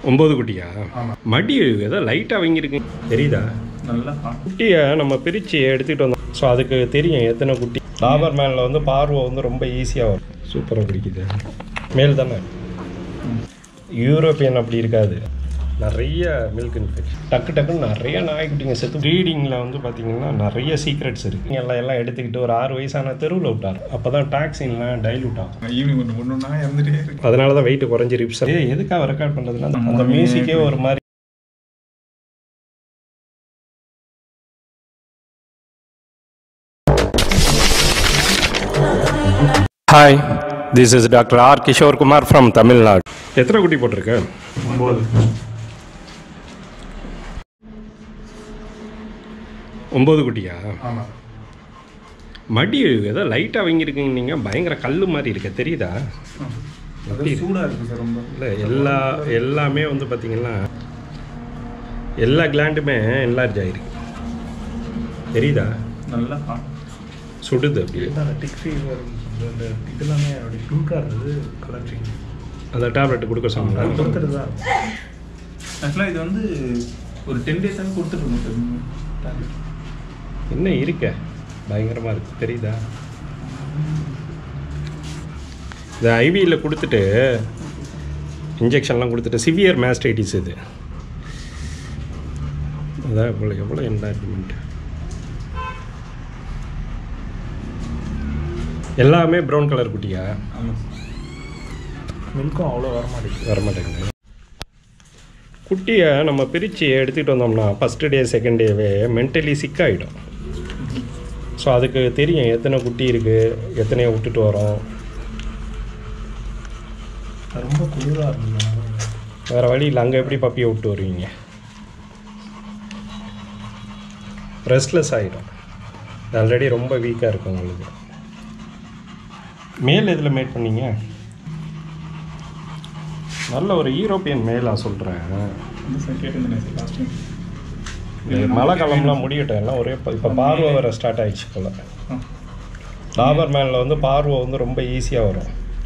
ஒம்பது குட்டியா ஆமாம் மடி ஏதோ லைட்டாக வாங்கியிருக்கு தெரியுதா நல்லா குட்டியை நம்ம பிரித்து எடுத்துக்கிட்டு வந்தோம் ஸோ அதுக்கு தெரியும் எத்தனை குட்டி டாபர் மேனில் வந்து பார்வை வந்து ரொம்ப ஈஸியாக வரும் சூப்பராக பிடிக்குது மேல் தானே யூரோப்பியன் அப்படி இருக்காது நிறைய மில்க் இன்ஃபெக்ஷன் டக்கு டக்குன்னு நிறைய நாய்க்குட்டிங்க செத்து ப்ரீடிங்கில் வந்து பார்த்தீங்கன்னா நிறைய சீக்ரெட்ஸ் இருக்குது எல்லாம் எல்லாம் எடுத்துக்கிட்டு ஒரு ஆறு வயசான தெருவில் விட்டார் அப்போ தான் டாக்ஸின்லாம் டைலூட் ஆகும் ஈவினிங் ஒன்று ஒன்று ஒன்றா இறந்துட்டே இருக்கு அதனால தான் வெயிட் குறைஞ்சி ரிப்ஸ் ஏ எதுக்காக ரெக்கார்ட் பண்ணுறதுனா அந்த மியூசிக்கே ஒரு மாதிரி hi this is doctor R Kishore Kumar from Tamil Nadu எத்தனை குட்டி போட்டிருக்க ஒம்பது ஒம்பது குட்டியா ஆமாம் மடி ஏதோ லைட்டாக வாங்கியிருக்கீங்க நீங்கள் பயங்கர கல் மாதிரி இருக்க தெரியுதா அது சூடாக இருக்குது சார் ரொம்ப இல்லை எல்லா எல்லாமே வந்து பார்த்தீங்கன்னா எல்லா கிளாண்டுமே என்லார்ஜ் ஆகிருக்கு தெரியுதா நல்லா சுடுது அப்படியே அந்த டிக் ஃபீவர் இந்த இதெல்லாமே அப்படி பிங்காக இருந்தது கலர் சேஞ்ச் அந்த டேப்லெட் கொடுக்க சொன்னாங்க கொடுத்துட்டு தான் ஆக்சுவலாக இது வந்து ஒரு டென் டேஸாக கொடுத்துட்ருக்கோம் சார் டேப்லெட் என்ன இருக்க பயங்கரமாக இருக்குது தெரியுதா இந்த ஐவியில் கொடுத்துட்டு இன்ஜெக்ஷன்லாம் கொடுத்துட்டு சிவியர் மேஸ்டைட்டிஸ் இது அதான் எவ்வளோ எவ்வளோ என்லார்ஜ்மெண்ட் எல்லாமே ப்ரௌன் கலர் குட்டியா ஆமாம் மில்க்கும் அவ்வளோ வர மாட்டேங்குது வரமாட்டேங்குது குட்டியை நம்ம பிரித்து எடுத்துகிட்டு வந்தோம்னா ஃபஸ்ட்டு டே செகண்ட் டேவே மென்டலி சிக்காகிடும் ஸோ அதுக்கு தெரியும் எத்தனை குட்டி இருக்குது எத்தனையை விட்டுட்டு வரோம் ரொம்ப குளிராக இருந்தது வேறு வழி இல்லை அங்கே எப்படி பப்பியை விட்டு வருவீங்க ரெஸ்ட்லெஸ் ஆகிடும் ஆல்ரெடி ரொம்ப வீக்காக இருக்கும் உங்களுக்கு மேல் எதில் மேட் பண்ணீங்க நல்ல ஒரு யூரோப்பியன் மேலாக சொல்கிறேன் இந்த சார் கேட்டிருந்தேன் சார் லாஸ்ட் டைம் மழை காலம்லாம் முடியட்டும் எல்லாம் ஒரே இப்போ பார்வை வர ஸ்டார்ட் ஆயிடுச்சு போல் ஆ டாபர் மேனில் வந்து பார்வை வந்து ரொம்ப ஈஸியாக வரும்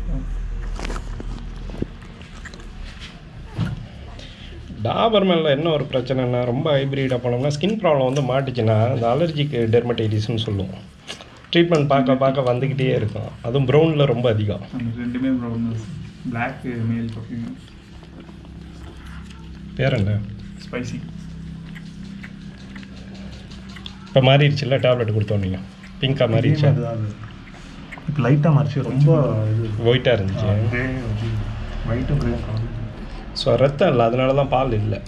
டாபர் மேனில் என்ன ஒரு பிரச்சனைனா ரொம்ப ஹைப்ரிடாக போனோம்னா ஸ்கின் ப்ராப்ளம் வந்து மாட்டுச்சுன்னா இந்த அலர்ஜிக் டெர்மடைட்டிஸ்னு சொல்லுவோம் ட்ரீட்மெண்ட் பார்க்க பார்க்க வந்துக்கிட்டே இருக்கும் அதுவும் ப்ரௌனில் ரொம்ப அதிகம் அந்த ரெண்டுமே ப்ரௌன் பிளாக் மேல் பப்பி பேர் என்ன ஸ்பைசி இப்போ மாறிடுச்சுல்ல டேப்லெட் கொடுத்தோன்னீங்க பிங்காக மாறிடுச்சு இப்போ லைட்டாக மாறிச்சு ரொம்ப இது ஒயிட்டாக இருந்துச்சு கிரே ஒயிட்டும் கிரே கலர் ஸோ ரத்தம் இல்லை அதனால தான் பால் இல்லை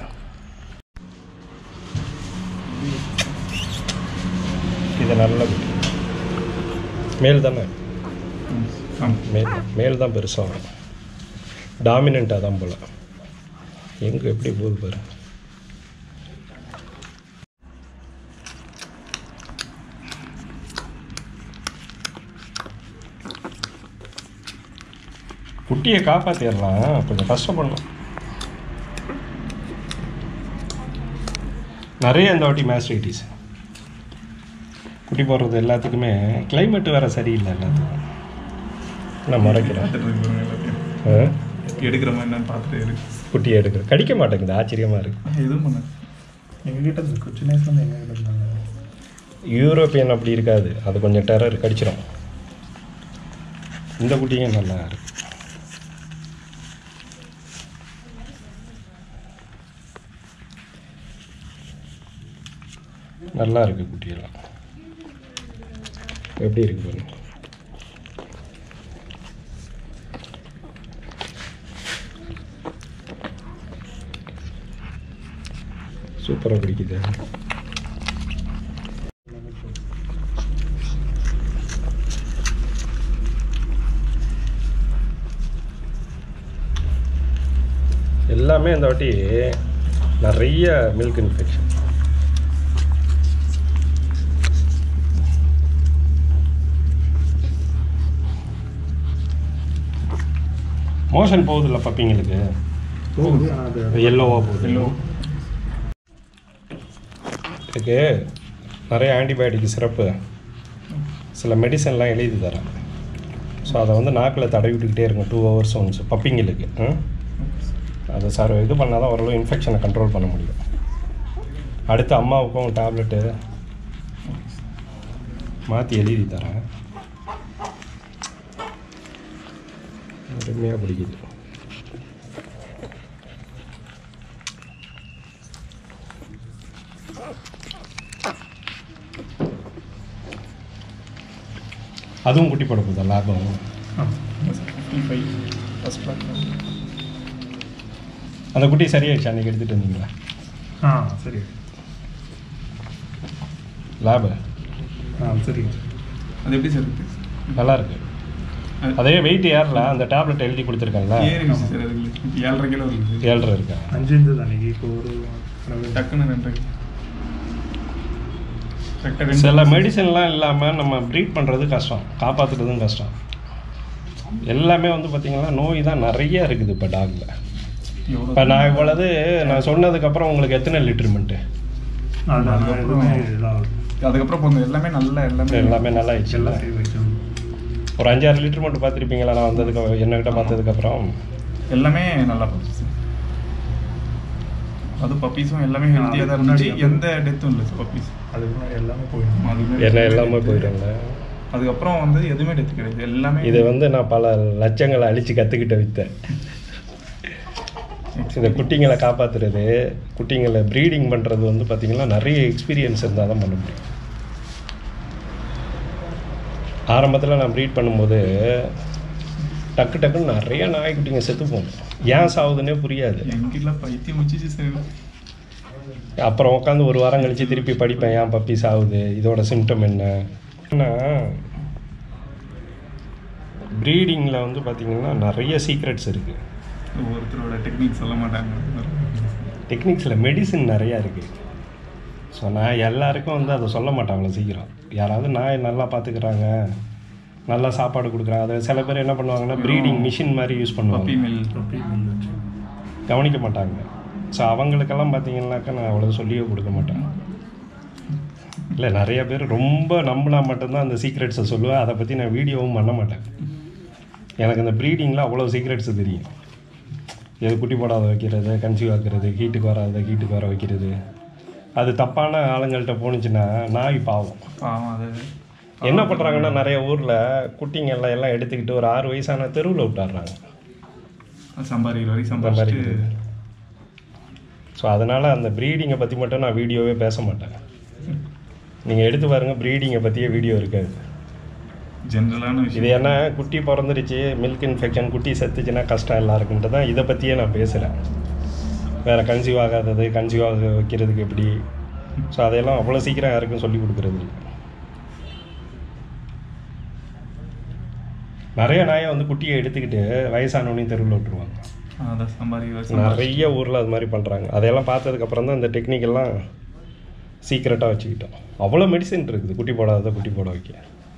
இது நல்ல குட்டி மேல் தானே ஆமாம் மேல் மேல் தான் பெருசாக வரும் டாமினண்ட்டாக தான் போல் எங்கே எப்படி போகுது பாரு குட்டியை காப்பாற்றிடலாம் கொஞ்சம் கஷ்டப்படணும் நிறைய இந்த வாட்டி மேஸ்டைட்டிஸ் குட்டி போடுறது எல்லாத்துக்குமே climate வேறு சரியில்லை எல்லாத்துக்கும் நான் மறைக்கிறேன் பார்த்துட்டு இருக்கேன் எல்லாத்தையும் ஆ? எடுக்கிற மாதிரி என்னன்னு பார்த்துட்டு இருக்கு குட்டி எடுக்கிற கடிக்க மாட்டேங்குது ஆச்சரியமாக இருக்கு எதுவும் பண்ண எங்ககிட்ட இந்த கொச்சி நேஸ்லேருந்து எங்ககிட்ட இருந்தாங்க யூரோப்பியன் அப்படி இருக்காது அது கொஞ்சம் டெரர் கடிச்சிடும் இந்த குட்டியும் நல்லா இருக்கு நல்லா இருக்கு குட்டியெல்லாம் எப்படி இருக்கு பாருங்க சூப்பராக பிடிக்குது எல்லாமே இந்த வாட்டி நிறைய மில்க் இன்ஃபெக்ஷன் மோஷன் போகுதுல்ல பப்பிங்களுக்கு போகுது ஆனால் அது எல்லோவாக போகுது எல்லோ இதுக்கு நிறைய ஆன்டிபயோட்டிக் சிறப்பு சில மெடிசன்லாம் எழுதி தரேன் ஸோ அதை வந்து நாக்கில் தடவி விட்டுக்கிட்டே இருங்க டூ ஹவர்ஸ் ஒன்ஸ் பப்பிங்களுக்கு ம்? அதை சார் இது பண்ணால் தான் ஓரளவு இன்ஃபெக்ஷனை கண்ட்ரோல் பண்ண முடியும் அடுத்து அம்மாவுக்கும் டேப்லெட்டு மாற்றி எழுதி தரேன் அருமையாக பிடிக்குது அதுவும் குட்டி போட போகுதா லாபம் ஃபிஃப்டி ஃபைவ் ஃபஸ்ட் கிளாஸ் அந்த குட்டி சரியாயிடுச்சு அன்றைக்கி எடுத்துகிட்டு வந்தீங்களா ஆ சரி லேபு ஆ சரி அது எப்படி சார் இருக்கு நல்லா இருக்கு அதே வெயிட் ஏறல அந்த டேப்லெட் எழுதி கொடுத்துருக்கேன்ல ஏறிடுச்சு சார் அதுக்கு இப்போ ஏழரை கிலோ இருக்குது ஏழ்ரை இருக்கா அஞ்சு இருந்தது அன்னைக்கு இப்போ ஒரு டக்குன்னு ரெண்டரை கரெக்டாக ரெண்டு சில மெடிசன்லாம் இல்லாமல் நம்ம ப்ரீட் பண்ணுறது கஷ்டம் காப்பாற்றுறதும் கஷ்டம் எல்லாமே வந்து பார்த்திங்கன்னா நோய் தான் நிறைய இருக்குது இப்போ டாகில் எவ்வளோ இப்போ நான் இவ்வளவு நான் சொன்னதுக்கப்புறம் உங்களுக்கு எத்தனை லிட்டர்மெண்ட்டு அதான் எதுவுமே இதாகுது அதுக்கப்புறம் இப்போ எல்லாமே நல்ல எல்லாமே எல்லாமே நல்லா ஆயிடுச்சு எல்லாம் சேவ் ஆயிடுச்சு ஒரு அஞ்சாறு லிட்டர் மட்டும் பார்த்துருப்பீங்களா நான் வந்ததுக்கு என்னக்கிட்ட பார்த்ததுக்கப்புறம் எல்லாமே நல்லா போச்சு சார் அது பப்பீஸும் எல்லாமே ஹெல்த்தியாக தான் இருந்துச்சு எந்த டெத்தும் இல்லை சார் பப்பீஸ் அதுக்கு முன்னாடி எல்லாமே போயிடும் அதுவுமே என்ன எல்லாமே போயிடும்ல அதுக்கப்புறம் வந்து எதுவுமே டெத்து கிடையாது எல்லாமே இது வந்து நான் பல லட்சங்களை அழிச்சு கற்றுக்கிட்ட வித்தேன் இந்த குட்டிங்களை காப்பாற்றுறது குட்டிங்களை ப்ரீடிங் பண்ணுறது வந்து பார்த்திங்கன்னா நிறைய எக்ஸ்பீரியன்ஸ் இருந்தால் தான் பண்ண முடியும் ஆரம்பத்தில் நான் ப்ரீட் பண்ணும்போது டக்கு டக்குன்னு நிறைய நாய்க்குட்டிங்க செத்து போகும் ஏன் சாகுதுன்னே புரியாது எங்கிட்ட பைத்தியம் வச்சுச்சு சார் அப்புறம் உட்காந்து ஒரு வாரம் கழித்து திருப்பி படிப்பேன் ஏன் பப்பி சாகுது இதோட சிம்டம் என்ன ஏன்னா ப்ரீடிங்கில் வந்து பார்த்திங்கன்னா நிறைய சீக்ரெட்ஸ் இருக்குது ஒவ்வொருத்தரோட டெக்னிக் சொல்ல மாட்டாங்க டெக்னிக்ஸில் மெடிசின் நிறையா இருக்குது ஸோ நான் எல்லாருக்கும் வந்து அதை சொல்ல மாட்டேன் அவ்வளோ சீக்கிரம் யாராவது நாய் நல்லா பார்த்துக்கிறாங்க நல்லா சாப்பாடு கொடுக்குறாங்க அதை சில பேர் என்ன பண்ணுவாங்கன்னா ப்ரீடிங் மிஷின் மாதிரி யூஸ் பப்பி பண்ணுவாங்க மில் பப்பி மில் வச்சு கவனிக்க மாட்டாங்க ஸோ அவங்களுக்கெல்லாம் பார்த்தீங்கன்னாக்கா நான் அவ்வளோ சொல்லியே கொடுக்க மாட்டேன் இல்லை நிறைய பேர் ரொம்ப நம்பினா மட்டும்தான் அந்த சீக்ரெட்ஸை சொல்லுவேன் அதை பற்றி நான் வீடியோவும் பண்ண மாட்டேன் எனக்கு இந்த ப்ரீடிங்கில் அவ்வளோ சீக்ரெட்ஸ் தெரியும் எது குட்டி போடாத வைக்கிறது கன்சீவ் ஆக்குறது ஹீட்டுக்கு வராத ஹீட்டுக்கு வர வைக்கிறது அது தப்பான ஆளுங்கள்ட்ட போணுச்சுன்னா நாய் பாவம் பாவம் அது என்ன பண்ணுறாங்கன்னா நிறைய ஊரில் குட்டிங்க எல்லாம் எல்லாம் எடுத்துக்கிட்டு ஒரு ஆறு வயசான தெருவில் விட்டாடுறாங்க சம்பாதிக்கிற வரைக்கும் சம்பாதிச்சுட்டு ஸோ அதனால் அந்த ப்ரீடிங்கை பற்றி மட்டும் நான் வீடியோவே பேச மாட்டேன் நீங்கள் எடுத்து பாருங்கள் ப்ரீடிங்கை பற்றியே வீடியோ இருக்காது ஜென்ரலான இது விஷயம் என்ன குட்டி பிறந்துருச்சு மில்க் இன்ஃபெக்ஷன் குட்டி செத்துச்சுன்னா கஷ்டம் எல்லாருக்குன்ட்டு தான் இதை பற்றியே நான் பேசுகிறேன் வேறு கன்சீவ் ஆகாதது கன்சீவ் ஆக வைக்கிறதுக்கு எப்படி ஸோ அதையெல்லாம் அவ்வளோ சீக்கிரம் யாருக்கும் சொல்லி கொடுக்குறது இல்லை நிறைய நாயை வந்து குட்டியை எடுத்துக்கிட்டு வயசானவனையும் தெருவில் விட்டுருவாங்க அதான் சம்பாதிக்கிற வரைக்கும் நிறைய ஊரில் அது மாதிரி பண்ணுறாங்க அதையெல்லாம் பார்த்ததுக்கப்புறம் தான் இந்த டெக்னிக் எல்லாம் சீக்ரெட்டாக வச்சுக்கிட்டோம் அவ்வளோ மெடிசின் இருக்குது குட்டி போடாத குட்டி போட வைக்க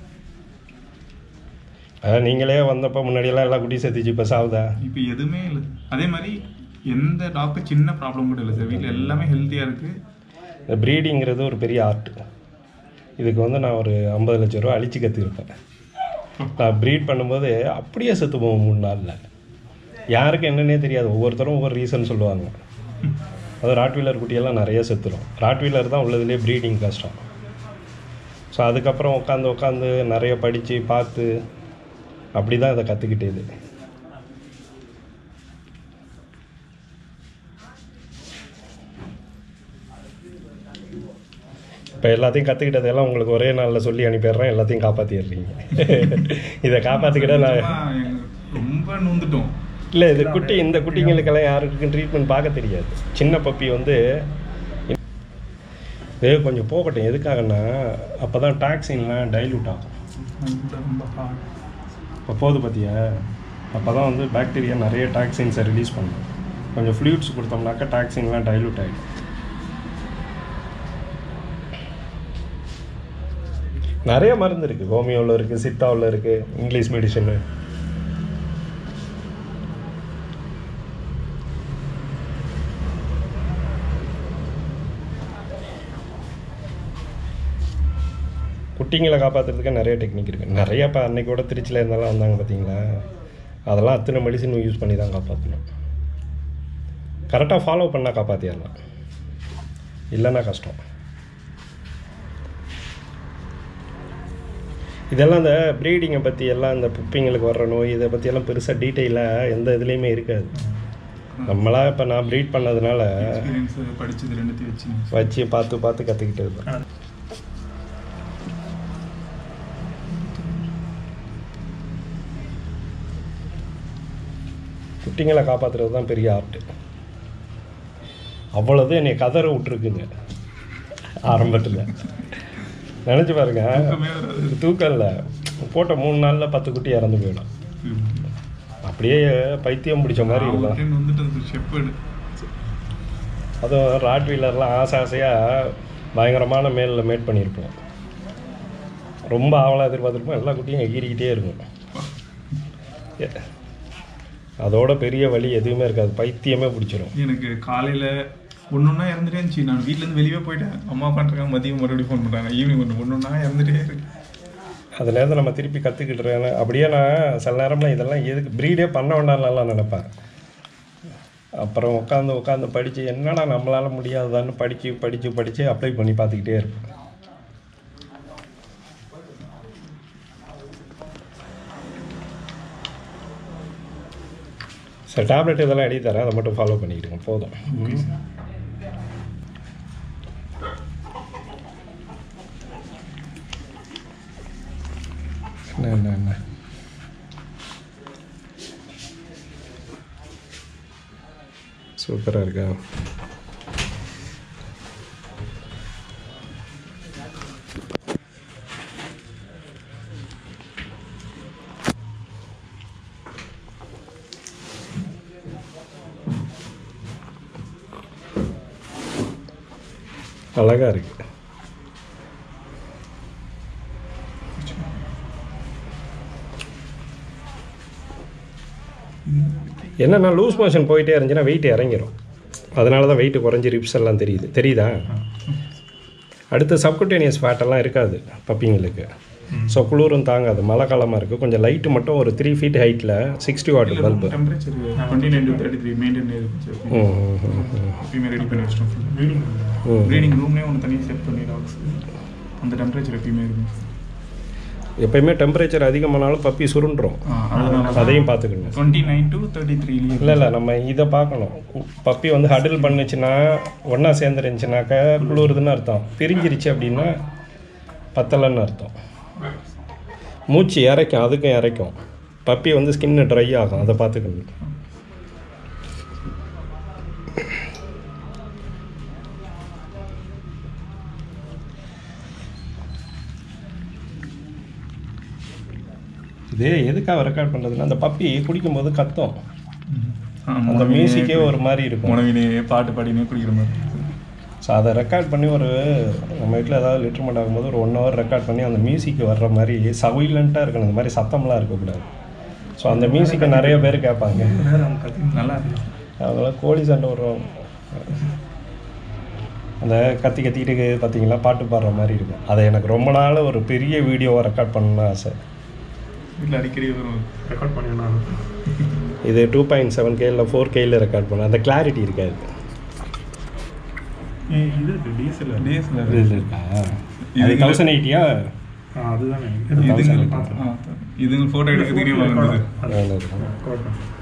அதான் நீங்களே வந்தப்போ முன்னாடியெல்லாம் எல்லாம் குட்டி சேர்த்துச்சு இப்போ சாவுதா இப்போ எதுவுமே இல்லை அதே மாதிரி எந்த டாக்டர் சின்ன ப்ராப்ளம் கூட இல்லை சார் வீட்டில் எல்லாமே ஹெல்த்தியாக இருக்குது இந்த ப்ரீடிங்கிறது ஒரு பெரிய ஆர்ட் இதுக்கு வந்து நான் ஒரு ஐம்பது லட்ச ரூபா அழிச்சு கற்றுருப்பேன் நான் ப்ரீட் பண்ணும்போது அப்படியே செத்து போவோம் மூணு நாளில் யாருக்கு என்னன்னே தெரியாது ஒவ்வொருத்தரும் ஒவ்வொரு ரீசன் சொல்லுவாங்க அது ராட்வீலர் குட்டியெல்லாம் நிறைய செத்துரும் ராட்வீலர் தான் உள்ளதுலேயே ப்ரீடிங் கஷ்டம் ஸோ அதுக்கப்புறம் உட்காந்து உட்காந்து நிறைய படித்து பார்த்து அப்படி தான் இதை கற்றுக்கிட்டேது இப்போ எல்லாத்தையும் கற்றுக்கிட்டதெல்லாம் உங்களுக்கு ஒரே நாளில் சொல்லி அனுப்பிடுறேன் எல்லாத்தையும் காப்பாற்றிடுறீங்க இதை காப்பாற்றிக்கிட்ட நான் சுத்தமா எங்க- ரொம்ப நொந்துட்டோம் இல்லை இது குட்டி இந்த குட்டிங்களுக்கெல்லாம் யாருக்கும் ட்ரீட்மெண்ட் பார்க்க தெரியாது சின்ன பப்பி வந்து இது கொஞ்சம் போகட்டும் எதுக்காகன்னா அப்போ தான் டாக்ஸின்லாம் டைல்யூட் ஆகும் ரொம்ப ரொம்ப hard. இப்போ போகுது பார்த்தியா அப்போ தான் வந்து பாக்டீரியா நிறைய டாக்ஸின்ஸை ரிலீஸ் பண்ணும் கொஞ்சம் ஃப்ளூயிட்ஸ் கொடுத்தோம்னாக்கா டாக்ஸின்லாம் டைல்யூட் ஆகிடும் நிறைய மருந்து இருக்குது ஹோமியோவில் இருக்குது சித்தாவில் இருக்குது இங்கிலீஷ் மெடிசனு குட்டிங்களை காப்பாற்றுறதுக்கு நிறைய டெக்னிக் இருக்குது நிறைய இப்போ அன்னைக்கு கூட திருச்சியில் இருந்தாலும் வந்தாங்க பார்த்தீங்களா அதெல்லாம் அத்தனை மெடிசன் யூஸ் பண்ணி தான் காப்பாற்றணும் கரெக்டாக ஃபாலோ பண்ணால் காப்பாற்றிடலாம் இல்லைன்னா கஷ்டம் இதெல்லாம் இந்த ப்ரீடிங்கை பற்றி எல்லாம் இந்த புப்பிங்களுக்கு வர்ற நோய் இதை பற்றியெல்லாம் பெருசாக டீட்டெயிலாக எந்த இதுலேயுமே இருக்காது நம்மளா இப்போ நான் ப்ரீட் பண்ணதுனால எக்ஸ்பீரியன்ஸ் படிச்சது ரெண்டுத்தையும் வச்சு வச்சு பார்த்து பார்த்து கற்றுக்கிட்டது தான் குட்டிங்களை காப்பாற்றுறது தான் பெரிய ஆர்ட் அவ்வளோது என்னை கதற விட்டுருக்குங்க ஆரம்பத்தில் நினச்சி பாருங்க தூக்கமே வராது. தூக்கம் இல்லை போட்ட மூணு நாளில் பத்து குட்டி இறந்து போயிடும் அப்படியே பைத்தியம் பிடிச்ச மாதிரி இருக்கும் ட்ரெயின் வந்துட்டு அது ஷெப்பர்டு அதுவும் ராட் வீலர்லாம் ஆசை ஆசையாக பயங்கரமான மேலில் மேட் பண்ணியிருப்போம் ரொம்ப ஆவலாக எதிர்பார்த்துருப்போம் எல்லா குட்டியும் எகிரிக்கிட்டே இருக்கும் எ- அதோட பெரிய வழி எதுவுமே இருக்காது பைத்தியமே பிடிச்சிரும் எனக்கு காலையில் ஒன்று ஒன்றா இறந்துட்டே இருந்துச்சு நான் வீட்டிலேருந்து வெளியே போயிட்டேன் அம்மா பண்ணுறாங்க மதியம் மறுபடியும் ஃபோன் பண்ணுறாங்க ஈவினிங் ஒன்று ஒன்று ஒன்றா இறந்துட்டே இருக்கு அந்த நேரத்தில் நம்ம திருப்பி கற்றுக்கிட்டுறேன் அப்படியே நான் சில நேரம்லாம் இதெல்லாம் எதுக்கு ப்ரீடே பண்ண வேண்டாம்லாம் நினைப்பேன் அப்புறம் உட்காந்து உட்காந்து படித்து என்னடா நம்மளால் முடியாதுதான்னு படித்து படித்து படித்து அப்ளை பண்ணி பார்த்துக்கிட்டே இருப்பேன் சார் டேப்லெட் இதெல்லாம் எழுதி தரேன் அதை மட்டும் ஃபாலோ பண்ணிக்கிடுங்க போதும் என்ன என்ன என்ன சூப்பராக இருக்கா அழகா இருக்கு என்னன்னா லூஸ் மோஷன் போயிட்டே இருந்துச்சுன்னா வெயிட் இறங்கிரும் அதனால தான் வெயிட் குறைஞ்சி ரிப்ஸ் எல்லாம் தெரியுது தெரியுதா அடுத்து சப்குட்டேனியஸ் ஃபேட்டெல்லாம் இருக்காது பப்பிங்களுக்கு ஸோ குளிரும் தாங்காது மழை காலமாக இருக்குது கொஞ்சம் லைட்டு மட்டும் ஒரு த்ரீ ஃபீட் ஹைட்டில் sixty watt bulb temperature twenty nine to thirty three maintain இருந்துச்சு ம் ம், ம், ம். எப்பயுமே ரெடி பண்ணி வச்சிட்டோம் வீடிங் ம். ப்ரீடிங் ரூம்லேயே ஒன்று தனியாக செட் பண்ணி டாக்ஸ் அந்த டெம்பரேச்சர் எப்பயுமே இருக்கும் எப்பயுமே டெம்பரேச்சர் அதிகமானாலும் பப்பி சுருண்டுரும் அதனால அதையும் பார்த்துக்கணும் டுவெண்ட்டி நைன் டு தேர்ட்டி த்ரீலேயே இல்லை இல்லை நம்ம இதை பார்க்கணும் பப்பி வந்து ஹடில் பண்ணுச்சுன்னா ஒன்றா சேர்ந்துருந்துச்சுனாக்கா குளிருதுன்னு அர்த்தம் பிரிஞ்சிருச்சு அப்படின்னா பத்தலைன்னு அர்த்தம் மூச்சு இறைக்கும் அதுக்கும் இறைக்கும் பப்பி வந்து ஸ்கின்னு ட்ரை ஆகும் அதை பார்த்துக்கணும் இது எதுக்காக ரெக்கார்ட் பண்ணுறதுன்னா அந்த பப்பி குடிக்கும்போது கத்தும் அந்த மியூசிக்கே ஒரு மாதிரி இருக்கும் உணவினே பாட்டு பாடினே குடிக்கிற மாதிரி ஸோ அதை ரெக்கார்ட் பண்ணி ஒரு நம்ம வீட்டில் ஏதாவது லிட்டர்மெண்ட் ஆகும்போது ஒரு ஒன் ஹவர் ரெக்கார்ட் பண்ணி அந்த மியூசிக் வர்ற மாதிரி சைலண்ட்டாக இருக்கணும் இந்த மாதிரி சத்தம்லாம் இருக்கக்கூடாது ஸோ அந்த மியூசிக்கை நிறைய பேர் கேட்பாங்க நேரம் கத்தி நல்லா இருக்கு அதெல்லாம் கோழி சண்டை வரும் அந்த கத்தி கத்திக்கிட்டு பார்த்தீங்களா பாட்டு பாடுற மாதிரி இருக்கும் அதை எனக்கு ரொம்ப நாள் ஒரு பெரிய வீடியோவை ரெக்கார்ட் பண்ணணும்னு ஆசை வீட்டில் அடிக்கடி வரும் ரெக்கார்ட் பண்ணி நான் இது டூ பாயிண்ட் செவன் கேயில் ஃபோர் கேயில் ரெக்கார்ட் பண்ண அந்த கிளாரிட்டி இருக்காது ஏய், இது இருக்கு டீசல் டேஸில் இதில் இருக்கா இது அது தௌசண்ட் எயிட்டியா அதுதானே இதுங்க இதுங்க ஃபோட்டோ எடுக்கிறதுக்கே வந்தது அதில் இருக்கும் ரெக்கார்ட் பண்ணேன்